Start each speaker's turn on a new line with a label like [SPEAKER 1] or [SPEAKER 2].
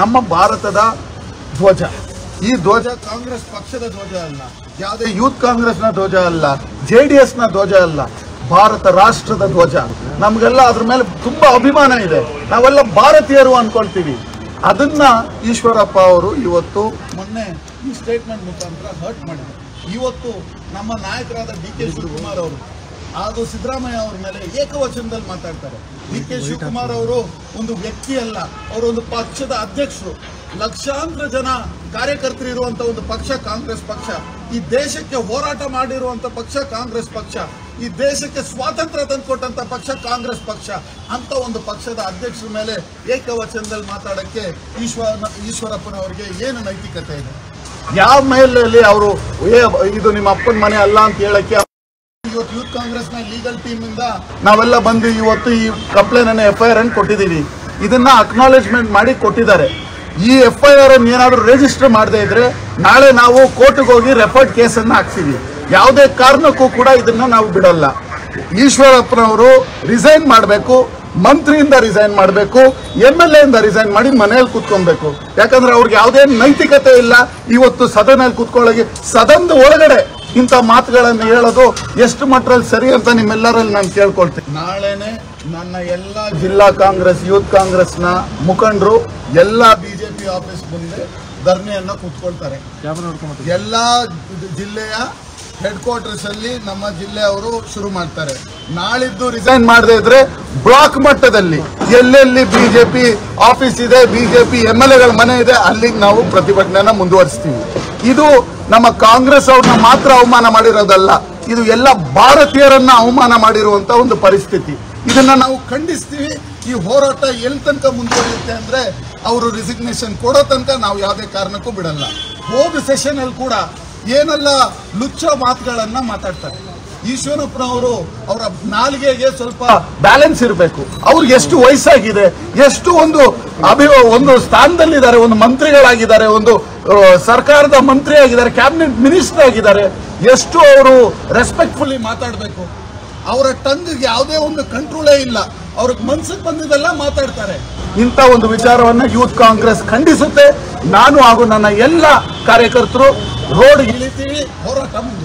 [SPEAKER 1] ನಮ್ಮ ಭಾರತದ ಧ್ವಜ ಈ ಧ್ವಜ ಕಾಂಗ್ರೆಸ್ ಪಕ್ಷದ ಧ್ವಜ ಅಲ್ಲ ಯಾವುದೇ ಯೂತ್ ಕಾಂಗ್ರೆಸ್ನ ಧ್ವಜ ಅಲ್ಲ ಜೆ ಡಿ ಎಸ್ನ ಧ್ವಜ ಅಲ್ಲ ಭಾರತ ರಾಷ್ಟ್ರದ ಧ್ವಜ ನಮ್ಗೆಲ್ಲ ಅದ್ರ ಮೇಲೆ ತುಂಬಾ ಅಭಿಮಾನ ಇದೆ ನಾವೆಲ್ಲ ಭಾರತೀಯರು ಅನ್ಕೊಳ್ತೀವಿ ಅದನ್ನ ಈಶ್ವರಪ್ಪ ಅವರು ಇವತ್ತು ಮೊನ್ನೆ ಈ ಸ್ಟೇಟ್ಮೆಂಟ್ ಮುಖಾಂತರ ಹರ್ಟ್ ಮಾಡಿದ್ದಾರೆ ಇವತ್ತು ನಮ್ಮ ನಾಯಕರಾದ ಡಿ ಕೆ ಶಿವಕುಮಾರ್ ಅವರು ಹಾಗೂ ಸಿದ್ದರಾಮಯ್ಯ ಅವ್ರ ಮೇಲೆ ಏಕವಚನದಲ್ಲಿ ಮಾತಾಡ್ತಾರೆ ಡಿ ಕೆ ಶಿವಕುಮಾರ್ ಅವರು ಒಂದು ವ್ಯಕ್ತಿ ಅಲ್ಲ ಅವರು ಒಂದು ಪಕ್ಷದ ಅಧ್ಯಕ್ಷರು ಲಕ್ಷಾಂತರ ಜನ ಕಾರ್ಯಕರ್ತರು ಇರುವಂತ ಒಂದು ಪಕ್ಷ ಕಾಂಗ್ರೆಸ್ ಪಕ್ಷ ಈ ದೇಶಕ್ಕೆ ಹೋರಾಟ ಮಾಡಿರುವಂತ ಪಕ್ಷ ಕಾಂಗ್ರೆಸ್ ಪಕ್ಷ ಈ ದೇಶಕ್ಕೆ ಸ್ವಾತಂತ್ರ್ಯ ತಂದುಕೊಟ್ಟಂತ ಪಕ್ಷ ಕಾಂಗ್ರೆಸ್ ಪಕ್ಷ ಅಂತ ಒಂದು ಪಕ್ಷದ ಅಧ್ಯಕ್ಷರ ಮೇಲೆ ಏಕವಚನದಲ್ಲಿ ಮಾತಾಡಕ್ಕೆ ಈಶ್ವರ ಈಶ್ವರಪ್ಪನವರಿಗೆ ಏನು ನೈತಿಕತೆ ಇದೆ ಯಾವ ಮೇಲೆ ಅವರು ಇದು ನಿಮ್ಮ ಅಪ್ಪನ ಮನೆ ಅಲ್ಲ ಅಂತ ಹೇಳಕ್ಕೆ ಇವತ್ತು ಯೂತ್ ಕಾಂಗ್ರೆಸ್ ನ ಲೀಗಲ್ ಟೀಮ್ ಇಂದ ನಾವೆಲ್ಲ ಬಂದು ಇವತ್ತು ಈ ಕಂಪ್ಲೇನ್ ಅನ್ನು ಎಫ್ ಐ ಆರ್ ಅನ್ನು ಕೊಟ್ಟಿದ್ದೀವಿ ಇದನ್ನ ಅಕ್ನಾಲೇಜ್ಮೆಂಟ್ ಮಾಡಿ ಕೊಟ್ಟಿದ್ದಾರೆ ಈ ಎಫ್ ಐ ಆರ್ ಅನ್ನು ಏನಾದರೂ ರಿಜಿಸ್ಟರ್ ಮಾಡದೇ ಇದ್ರೆ ನಾಳೆ ನಾವು ಕೋರ್ಟ್ಗೆ ಹೋಗಿ ರೆಫರ್ಡ್ ಕೇಸನ್ನು ಹಾಕ್ತೀವಿ ಯಾವುದೇ ಕಾರಣಕ್ಕೂ ಕೂಡ ಇದನ್ನ ನಾವು ಬಿಡಲ್ಲ ಈಶ್ವರಪ್ಪನವರು ರಿಸೈನ್ ಮಾಡಬೇಕು ಮಂತ್ರಿಯಿಂದ ರಿಸೈನ್ ಮಾಡಬೇಕು ಎಂ ಎಲ್ ಎ ಇಂದ ರಿಸೈನ್ ಮಾಡಿ ಮನೆಯಲ್ಲಿ ಕೂತ್ಕೊಬೇಕು ಯಾಕಂದ್ರೆ ಅವ್ರಿಗೆ ಯಾವುದೇ ನೈತಿಕತೆ ಇಲ್ಲ ಇವತ್ತು ಸದನಲ್ಲಿ ಕೂತ್ಕೊಳ್ಳೋಕೆ ಸದನದ ಒಳಗಡೆ ಇಂಥ ಮಾತುಗಳನ್ನು ಹೇಳೋದು ಎಷ್ಟು ಮಟ್ಟದಲ್ಲಿ ಸರಿ ಅಂತ ನಿಮ್ಮೆಲ್ಲರಲ್ಲಿ ನಾನು ಕೇಳ್ಕೊಳ್ತೀನಿ ನಾಳೆನೆ ನನ್ನ ಎಲ್ಲ ಜಿಲ್ಲಾ ಕಾಂಗ್ರೆಸ್ ಯೂತ್ ಕಾಂಗ್ರೆಸ್ನ ಮುಖಂಡರು ಎಲ್ಲ ಬಿಜೆಪಿ ಆಫೀಸ್ ಮುಂದೆ ಧರಣಿಯನ್ನ ಕೂತ್ಕೊಳ್ತಾರೆ ಎಲ್ಲ ಜಿಲ್ಲೆಯ ಹೆಡ್ ಕ್ವಾರ್ಟರ್ಸ್ ಅಲ್ಲಿ ನಮ್ಮ ಜಿಲ್ಲೆಯವರು ಶುರು ಮಾಡ್ತಾರೆ ನಾಳಿದ್ದು ರಿಸೈನ್ ಮಾಡದೇ ಇದ್ರೆ ಬ್ಲಾಕ್ ಮಟ್ಟದಲ್ಲಿ ಎಲ್ಲೆಲ್ಲಿ ಬಿಜೆಪಿ ಆಫೀಸ್ ಇದೆ ಬಿಜೆಪಿ ಎಂ ಎಲ್ ಎಗಳ ಮನೆ ಇದೆ ಅಲ್ಲಿಗೆ ನಾವು ಪ್ರತಿಭಟನೆಯನ್ನ ಮುಂದುವರಿಸ್ತೀವಿ ಇದು ನಮ್ಮ ಕಾಂಗ್ರೆಸ್ ಅವ್ರನ್ನ ಮಾತ್ರ ಅವಮಾನ ಮಾಡಿರೋದಲ್ಲ ಇದು ಎಲ್ಲ ಭಾರತೀಯರನ್ನ ಅವಮಾನ ಮಾಡಿರುವಂತ ಒಂದು ಪರಿಸ್ಥಿತಿ ಇದನ್ನ ನಾವು ಖಂಡಿಸ್ತೀವಿ ಈ ಹೋರಾಟ ಎಲ್ಲಿ ತನಕ ಮುಂದುವರಿಯುತ್ತೆ ಅಂದ್ರೆ ಅವರು ರಿಸಿಗ್ನೇಷನ್ ಕೊಡೋ ತನಕ ನಾವು ಯಾವುದೇ ಕಾರಣಕ್ಕೂ ಬಿಡಲ್ಲ ಹೋದ ಸೆಷನ್ ಅಲ್ಲಿ ಕೂಡ ಏನೆಲ್ಲ ಲುಚ್ಚ ಮಾತುಗಳನ್ನ ಮಾತಾಡ್ತಾರೆ ಈಶ್ವರಪ್ಪನವರು ಅವರ ನಾಲಿಗೆಗೆ ಸ್ವಲ್ಪ ಬ್ಯಾಲೆನ್ಸ್ ಇರಬೇಕು ಅವ್ರಿಗೆ ಎಷ್ಟು ವಯಸ್ಸಾಗಿದೆ ಎಷ್ಟು ಒಂದು ಅಭಿ ಒಂದು ಸ್ಥಾನದಲ್ಲಿದ್ದಾರೆ ಒಂದು ಮಂತ್ರಿಗಳಾಗಿದ್ದಾರೆ ಒಂದು ಆ, ಸರ್ಕಾರದ ಮಂತ್ರಿ ಆಗಿದ್ದಾರೆ ಕ್ಯಾಬಿನೆಟ್ ಮಿನಿಸ್ಟರ್ ಆಗಿದ್ದಾರೆ ಎಷ್ಟು ಅವರು ರೆಸ್ಪೆಕ್ಟ್ಫುಲ್ಲಿ ಮಾತಾಡಬೇಕು ಅವರ ಟಂಗ್ಗೆ ಯಾವುದೇ ಒಂದು ಕಂಟ್ರೋಲೇ ಇಲ್ಲ ಅವ್ರಿಗೆ ಮನ್ಸಿಗೆ ಬಂದಿದ್ದೆಲ್ಲ ಮಾತಾಡ್ತಾರೆ ಇಂಥ ಒಂದು ವಿಚಾರವನ್ನ ಯೂತ್ ಕಾಂಗ್ರೆಸ್ ಖಂಡಿಸುತ್ತೆ ನಾನು ಹಾಗೂ ನನ್ನ ಎಲ್ಲ ಕಾರ್ಯಕರ್ತರು ರೋಡ್ ಇಳಿತೀವಿ ಹೋರಾಟ ಮುಂದುವರಿಸ್ತೀವಿ.